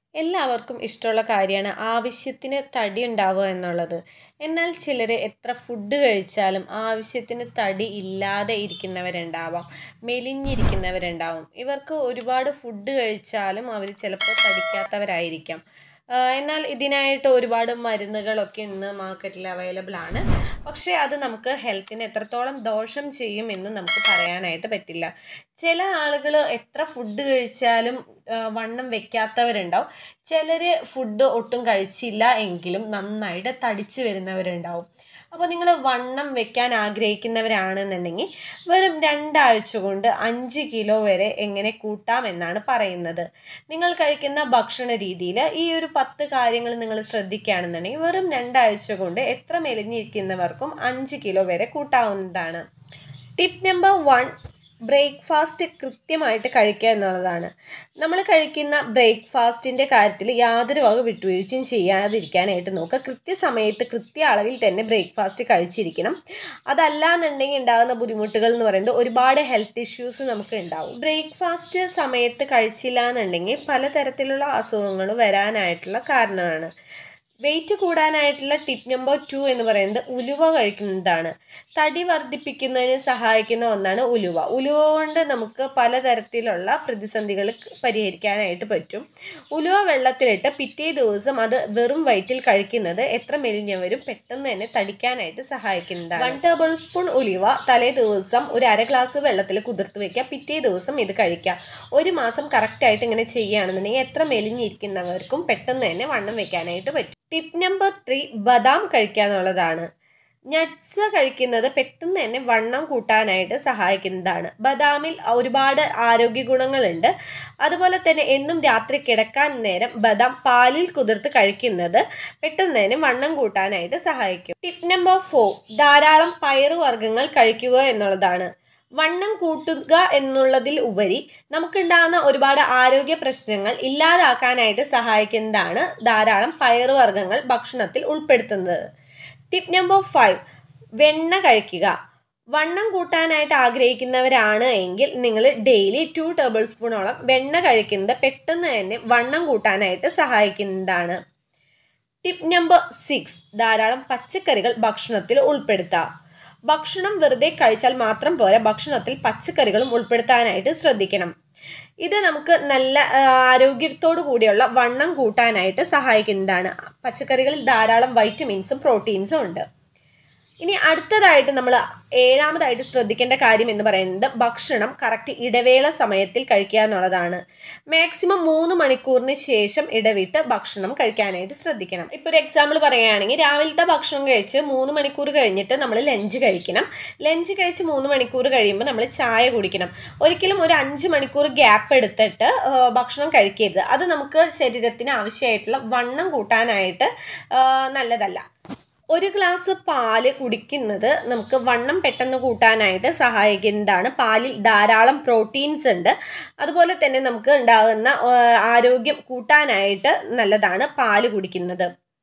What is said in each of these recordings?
എല്ലാവർക്കും ഇഷ്ടമുള്ള കാര്യമാണ് ആവശ്യത്തിന് തടി ഉണ്ടാവുക എന്നുള്ളത് എന്നാൽ ചിലർ എത്ര ഫുഡ് കഴിച്ചാലും ആവശ്യത്തിന് തടി ഇല്ലാതെ ഇരിക്കുന്നവരുണ്ടാവാം മെലിഞ്ഞിരിക്കുന്നവരുണ്ടാവും ഇവർക്ക് ഒരുപാട് ഫുഡ് കഴിച്ചാലും അവർ ചിലപ്പോൾ തടിക്കാത്തവരായിരിക്കാം ആഹ് എന്നാൽ ഇതിനായിട്ട് ഒരുപാട് മരുന്നുകളൊക്കെ ഇന്ന് മാർക്കറ്റിൽ അവൈലബിൾ ആണ് പക്ഷേ അത് നമുക്ക് ഹെൽത്തിന് എത്രത്തോളം ദോഷം ചെയ്യും എന്ന് നമുക്ക് പറയാനായിട്ട് പറ്റില്ല ചില ആളുകൾ എത്ര ഫുഡ് കഴിച്ചാലും ആഹ് വണ്ണം വെക്കാത്തവരുണ്ടാവും ചിലർ ഫുഡ് ഒട്ടും കഴിച്ചില്ല എങ്കിലും നന്നായിട്ട് തടിച്ചു വരുന്നവരുണ്ടാവും അപ്പോൾ നിങ്ങൾ വണ്ണം വെക്കാൻ ആഗ്രഹിക്കുന്നവരാണെന്നുണ്ടെങ്കിൽ വെറും രണ്ടാഴ്ച കൊണ്ട് അഞ്ച് കിലോ വരെ എങ്ങനെ കൂട്ടാം എന്നാണ് പറയുന്നത് നിങ്ങൾ കഴിക്കുന്ന ഭക്ഷണ രീതിയിൽ ഈ ഒരു പത്ത് കാര്യങ്ങൾ നിങ്ങൾ ശ്രദ്ധിക്കുകയാണെന്നുണ്ടെങ്കിൽ വെറും രണ്ടാഴ്ച കൊണ്ട് എത്ര മെലിഞ്ഞിരിക്കുന്നവർക്കും അഞ്ച് കിലോ വരെ കൂട്ടാവുന്നതാണ് ടിപ്പ് നമ്പർ വൺ ബ്രേക്ക്ഫാസ്റ്റ് കൃത്യമായിട്ട് കഴിക്കുക എന്നുള്ളതാണ് നമ്മൾ കഴിക്കുന്ന ബ്രേക്ക്ഫാസ്റ്റിൻ്റെ കാര്യത്തിൽ യാതൊരു വക വിട്ടുവീഴ്ചയും ചെയ്യാതിരിക്കാനായിട്ട് നോക്കുക കൃത്യസമയത്ത് കൃത്യ അളവിൽ തന്നെ ബ്രേക്ക്ഫാസ്റ്റ് കഴിച്ചിരിക്കണം അതല്ല എന്നുണ്ടെങ്കിൽ ഉണ്ടാകുന്ന ബുദ്ധിമുട്ടുകൾ എന്ന് പറയുന്നത് ഒരുപാട് ഹെൽത്ത് ഇഷ്യൂസ് നമുക്ക് ഉണ്ടാവും ബ്രേക്ക്ഫാസ്റ്റ് സമയത്ത് കഴിച്ചില്ല എന്നുണ്ടെങ്കിൽ പലതരത്തിലുള്ള അസുഖങ്ങൾ വരാനായിട്ടുള്ള കാരണമാണ് വെയിറ്റ് കൂടാനായിട്ടുള്ള ടിപ്പ് നമ്പർ ടു എന്ന് പറയുന്നത് ഉലുവ കഴിക്കുന്നതാണ് തടി വർദ്ധിപ്പിക്കുന്നതിന് സഹായിക്കുന്ന ഒന്നാണ് ഉലുവ ഉലുവ കൊണ്ട് നമുക്ക് പലതരത്തിലുള്ള പ്രതിസന്ധികൾ പരിഹരിക്കാനായിട്ട് പറ്റും ഉലുവ വെള്ളത്തിലിട്ട് പിറ്റേ ദിവസം അത് വെറും വയറ്റിൽ കഴിക്കുന്നത് എത്ര മെലിഞ്ഞവരും പെട്ടെന്ന് തന്നെ തടിക്കാനായിട്ട് സഹായിക്കുന്നതാണ് വൺ ടേബിൾ സ്പൂൺ ഉലുവ തലേ ദിവസം ഒരു അര ഗ്ലാസ് വെള്ളത്തിൽ കുതിർത്ത് വെക്കുക പിറ്റേ ദിവസം ഇത് കഴിക്കുക ഒരു മാസം കറക്റ്റായിട്ട് ഇങ്ങനെ ചെയ്യുകയാണെന്നുണ്ടെങ്കിൽ എത്ര മെലിഞ്ഞിരിക്കുന്നവർക്കും പെട്ടെന്ന് തന്നെ വണ്ണം വെക്കാനായിട്ട് പറ്റും ടിപ്പ് നമ്പർ ത്രീ ബദാം കഴിക്കുക എന്നുള്ളതാണ് നട്ട്സ് കഴിക്കുന്നത് പെട്ടെന്ന് തന്നെ വണ്ണം കൂട്ടാനായിട്ട് സഹായിക്കുന്നതാണ് ബദാമിൽ ഒരുപാട് ആരോഗ്യ ഗുണങ്ങളുണ്ട് അതുപോലെ തന്നെ എന്നും രാത്രി കിടക്കാൻ നേരം ബദാം പാലിൽ കുതിർത്ത് കഴിക്കുന്നത് പെട്ടെന്ന് തന്നെ വണ്ണം കൂട്ടാനായിട്ട് സഹായിക്കും ടിപ്പ് നമ്പർ ഫോർ ധാരാളം പയറുവർഗ്ഗങ്ങൾ കഴിക്കുക എന്നുള്ളതാണ് വണ്ണം കൂട്ടുക എന്നുള്ളതിൽ ഉപരി നമുക്കുണ്ടാകുന്ന ഒരുപാട് ആരോഗ്യ പ്രശ്നങ്ങൾ ഇല്ലാതാക്കാനായിട്ട് സഹായിക്കുന്നതാണ് ധാരാളം പയറുവർഗ്ഗങ്ങൾ ഭക്ഷണത്തിൽ ഉൾപ്പെടുത്തുന്നത് ടിപ്പ് നമ്പർ ഫൈവ് വെണ്ണ കഴിക്കുക വണ്ണം കൂട്ടാനായിട്ട് ആഗ്രഹിക്കുന്നവരാണ് എങ്കിൽ നിങ്ങൾ ഡെയിലി ടു ടേബിൾ സ്പൂണോളം വെണ്ണ കഴിക്കുന്നത് പെട്ടെന്ന് തന്നെ വണ്ണം കൂട്ടാനായിട്ട് സഹായിക്കുന്നതാണ് ടിപ്പ് നമ്പർ സിക്സ് ധാരാളം പച്ചക്കറികൾ ഭക്ഷണത്തിൽ ഉൾപ്പെടുത്തുക ഭക്ഷണം വെറുതെ കഴിച്ചാൽ മാത്രം പോരാ ഭക്ഷണത്തിൽ പച്ചക്കറികളും ഉൾപ്പെടുത്താനായിട്ട് ശ്രദ്ധിക്കണം ഇത് നമുക്ക് നല്ല ആ, ആരോഗ്യത്തോടു കൂടിയുള്ള വണ്ണം കൂട്ടാനായിട്ട് സഹായിക്കുന്നതാണ് പച്ചക്കറികളിൽ ധാരാളം വൈറ്റമിൻസും പ്രോട്ടീൻസും ഉണ്ട് ഇനി അടുത്തതായിട്ട് നമ്മൾ ഏഴാമതായിട്ട് ശ്രദ്ധിക്കേണ്ട കാര്യം എന്ന് പറയുന്നത് ഭക്ഷണം കറക്റ്റ് ഇടവേള സമയത്തിൽ കഴിക്കുക എന്നുള്ളതാണ് മാക്സിമം മൂന്ന് മണിക്കൂറിന് ശേഷം ഇടവിട്ട് ഭക്ഷണം കഴിക്കാനായിട്ട് ശ്രദ്ധിക്കണം ഇപ്പോൾ ഒരു എക്സാമ്പിൾ പറയുകയാണെങ്കിൽ രാവിലത്തെ ഭക്ഷണം കഴിച്ച് മൂന്ന് മണിക്കൂർ കഴിഞ്ഞിട്ട് നമ്മൾ ലഞ്ച് കഴിക്കണം ലഞ്ച് കഴിച്ച് മൂന്ന് മണിക്കൂർ കഴിയുമ്പോൾ നമ്മൾ ചായ കുടിക്കണം ഒരിക്കലും ഒരു അഞ്ച് മണിക്കൂർ ഗ്യാപ്പ് എടുത്തിട്ട് ആ, ഭക്ഷണം കഴിക്കരുത് അത് നമുക്ക് ശരീരത്തിന് ആവശ്യമായിട്ടുള്ള വണ്ണം കൂട്ടാനായിട്ട് ആ, നല്ലതല്ല ഒരു ഗ്ലാസ് പാല് കുടിക്കുന്നത് നമുക്ക് വണ്ണം പെട്ടെന്ന് കൂട്ടാനായിട്ട് സഹായിക്കുന്നതാണ് പാലിൽ ധാരാളം പ്രോട്ടീൻസ് ഉണ്ട് അതുപോലെ തന്നെ നമുക്ക് ഉണ്ടാകുന്ന ആ, ആരോഗ്യം കൂട്ടാനായിട്ട് നല്ലതാണ് പാല് കുടിക്കുന്നത്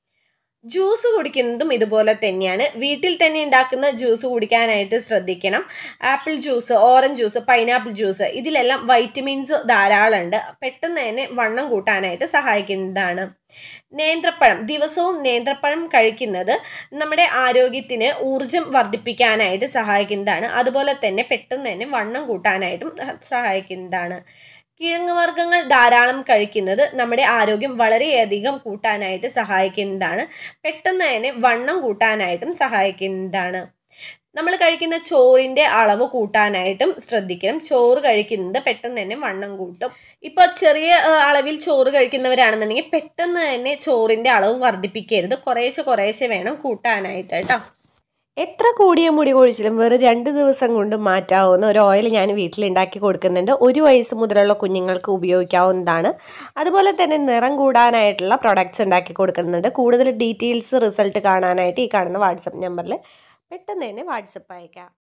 ജ്യൂസ് കുടിക്കുന്നതും ഇതുപോലെ തന്നെയാണ് വീട്ടിൽ തന്നെ ഉണ്ടാക്കുന്ന ജ്യൂസ് കുടിക്കാനായിട്ട് ശ്രദ്ധിക്കണം apple juice orange juice pineapple juice ഇതിലെല്ലാം വൈറ്റമിൻസ് ധാരാളം ഉണ്ട് പെട്ടെന്ന് തന്നെ വണ്ണം കൂട്ടാനായിട്ട് സഹായിക്കുന്നതാണ് നേന്ത്രപ്പഴം ദിവസവും നേന്ത്രപ്പഴം കഴിക്കുന്നത് നമ്മുടെ ആരോഗ്യത്തിന് ഊർജം വർദ്ധിപ്പിക്കാനായിട്ട് സഹായിക്കുന്നതാണ് അതുപോലെ തന്നെ പെട്ടെന്ന് തന്നെ വണ്ണം കൂട്ടാനായിട്ടും സഹായിക്കുന്നതാണ് കിഴങ്ങ് വർഗ്ഗങ്ങൾ ധാരാളം കഴിക്കുന്നത് നമ്മുടെ ആരോഗ്യം വളരെയധികം കൂട്ടാനായിട്ട് സഹായിക്കുന്നതാണ് പെട്ടെന്ന് തന്നെ വണ്ണം കൂട്ടാനായിട്ടും സഹായിക്കുന്നതാണ് നമ്മൾ കഴിക്കുന്ന ചോറിൻ്റെ അളവ് കൂട്ടാനായിട്ടും ശ്രദ്ധിക്കണം ചോറ് കഴിക്കുന്നത് പെട്ടെന്ന് തന്നെ വണ്ണം കൂട്ടും ഇപ്പോൾ ചെറിയ ആ, അളവിൽ ചോറ് കഴിക്കുന്നവരാണെന്നുണ്ടെങ്കിൽ പെട്ടെന്ന് തന്നെ ചോറിൻ്റെ അളവ് വർദ്ധിപ്പിക്കരുത് കുറേശ്ശെ കുറേശ്ശെ വേണം കൂട്ടാനായിട്ട് കേട്ടോ എത്ര കൂടിയ മുടി കൊഴിച്ചിലും വെറും രണ്ട് ദിവസം കൊണ്ട് മാറ്റാവുന്ന ഒരു ഓയിൽ ഞാൻ വീട്ടിലുണ്ടാക്കി കൊടുക്കുന്നുണ്ട് ഒരു വയസ്സ് മുതലുള്ള കുഞ്ഞുങ്ങൾക്ക് ഉപയോഗിക്കാവുന്നതാണ് അതുപോലെ തന്നെ നിറം കൂടാനായിട്ടുള്ള പ്രൊഡക്ട്സ് ഉണ്ടാക്കി കൊടുക്കുന്നുണ്ട് കൂടുതൽ ഡീറ്റെയിൽസ് റിസൾട്ട് കാണാനായിട്ട് ഈ കാണുന്ന വാട്സപ്പ് നമ്പറിൽ പെട്ടെന്ന് തന്നെ വാട്സപ്പ് അയക്കാം